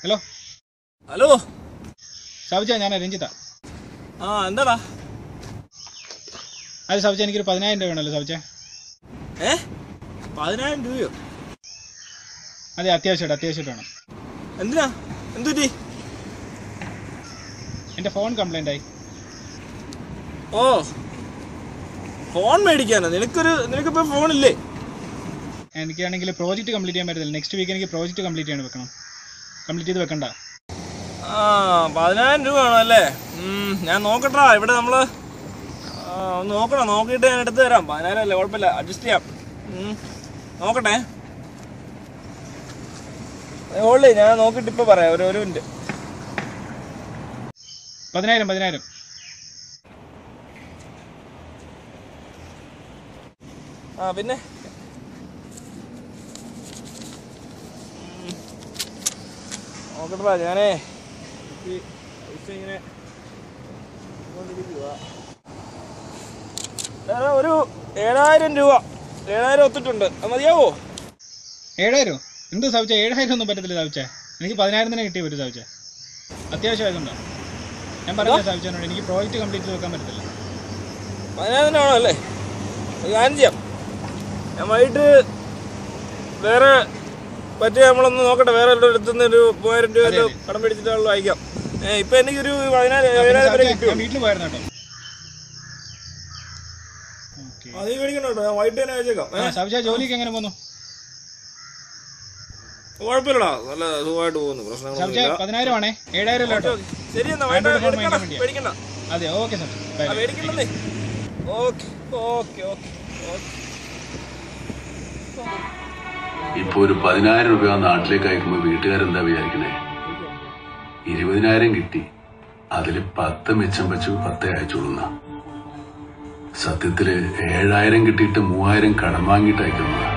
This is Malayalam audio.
ഹലോ ഹലോ സബിച്ച ഞാൻ രഞ്ജിത്ത ആ എന്താടാ അത് സബിച്ച എനിക്കൊരു പതിനായിരം രൂപ വേണമല്ലോ സബിച്ച ഏ പതിനായിരം രൂപയോ അതെ അത്യാവശ്യമായിട്ട് അത്യാവശ്യമായിട്ട് വേണം എന്തിനാ എന്തുറ്റി എൻ്റെ ഫോൺ കംപ്ലൈൻ്റ് ആയി ഓ ഫോൺ മേടിക്കാനോ നിനക്കൊരു നിനക്കിപ്പോ ഫോണില്ലേ എനിക്കാണെങ്കിൽ പ്രോജക്റ്റ് കംപ്ലീറ്റ് ചെയ്യാൻ പറ്റത്തില്ല നെക്സ്റ്റ് വീക്ക് എനിക്ക് പ്രോജക്റ്റ് കംപ്ലീറ്റ് ചെയ്യാൻ വെക്കണം കംപ്ലീറ്റ് ചെയ്ത് വെക്കണ്ട ആ പതിനായിരം രൂപ വേണം അല്ലേ ഉം, ഞാൻ നോക്കട്ടാ ഇവിടെ നമ്മള് ആ, ഒന്ന് നോക്കണം നോക്കിയിട്ട് ഞാൻ എടുത്ത് തരാം പതിനായിരം അല്ലേ കുഴപ്പമില്ല അഡ്ജസ്റ്റ് ചെയ്യാം ഉം, നോക്കട്ടെ ഓളേ ഞാൻ നോക്കിയിട്ട് ഇപ്പൊ പറയാം ഒരു ഒരു മിനിറ്റ് പതിനായിരം പതിനായിരം ആ പിന്നെ നോക്കട്ടാ ഞാനേ ഈ പൈസ ഇങ്ങനെ ഇങ്ങോട്ടിരിക്കുവാ. എടാ, ഒരു ഏഴായിരം രൂപ ഏഴായിരം ഒത്തിട്ടുണ്ട് അത് മതിയാവോ ഏഴായിരം എന്ത് സവിച്ച ഏഴായിരം ഒന്നും പറ്റത്തില്ല സവിച്ച എനിക്ക് പതിനായിരം തന്നെ കിട്ടിയ പറ്റും സവിച്ച അത്യാവശ്യമായതുകൊണ്ടോ ഞാൻ പറഞ്ഞ സവിച്ചനോട് എനിക്ക് പ്രോജക്റ്റ് കംപ്ലീറ്റ് ചെയ്ത് വെക്കാൻ പറ്റത്തില്ല പതിനായിരം ആണോ അല്ലേ ഒരു കാര്യം ചെയ്യാം ഞാൻ വൈകിട്ട് വേറെ പറ്റിയ നമ്മളൊന്ന് നോക്കട്ടെ വേറെ വല്ലതും അടുത്തുനിന്ന് ഒരു മൂവായിരം രൂപ അതെ, വല്ലതും കടം മേടിച്ചിട്ടുള്ള വായിക്കാം ഏ ഇപ്പൊ എനിക്കൊരു പതിനായിരം പിന്നെ ഏഴായിരം വരെ സവിച്ച, കിട്ടുമോ ഞാൻ വീട്ടിൽ പോയിരുന്നു കേട്ടോ ഓക്കെ അത് മേടിക്കണം കേട്ടോ ഞാൻ വൈകിട്ട് തന്നെ അയച്ചേക്കാം ഏ സവിച്ച ജോലിക്ക് എങ്ങനെ പോന്നു കുഴപ്പമില്ലടാ നല്ല സുഖമായിട്ട് പോകുന്നു സവിച്ച പ്രശ്നങ്ങളൊന്നുമില്ല പതിനായിരം ആണേ ഏഴായിരം അല്ല കേട്ടോ ശരി എന്നാ വൈകിട്ട് ആൻഡ്രോയിഡ് ഫോൺ എടുക്കണ്ട മേടിക്കാൻ വേണ്ടിയാ. പേടിക്കണ്ട അതെ ഓക്കെ സവിച്ച ബൈ ആ ബൈ. മേടിക്കണ്ടേ ഓക്കെ ഓക്കെ ഓക്കെ ഓക്കെ ഇപ്പൊ ഒരു പതിനായിരം രൂപ നാട്ടിലേക്ക് അയക്കുമ്പോ വീട്ടുകാരെന്താ വിചാരിക്കണേ ഇരുപതിനായിരം കിട്ടി അതില് പത്ത് മിച്ചം വെച്ചു പത്തേ അയച്ചോളുന്ന സത്യത്തില് ഏഴായിരം കിട്ടിയിട്ട് മൂവായിരം കടം വാങ്ങിയിട്ട് അയക്കുന്ന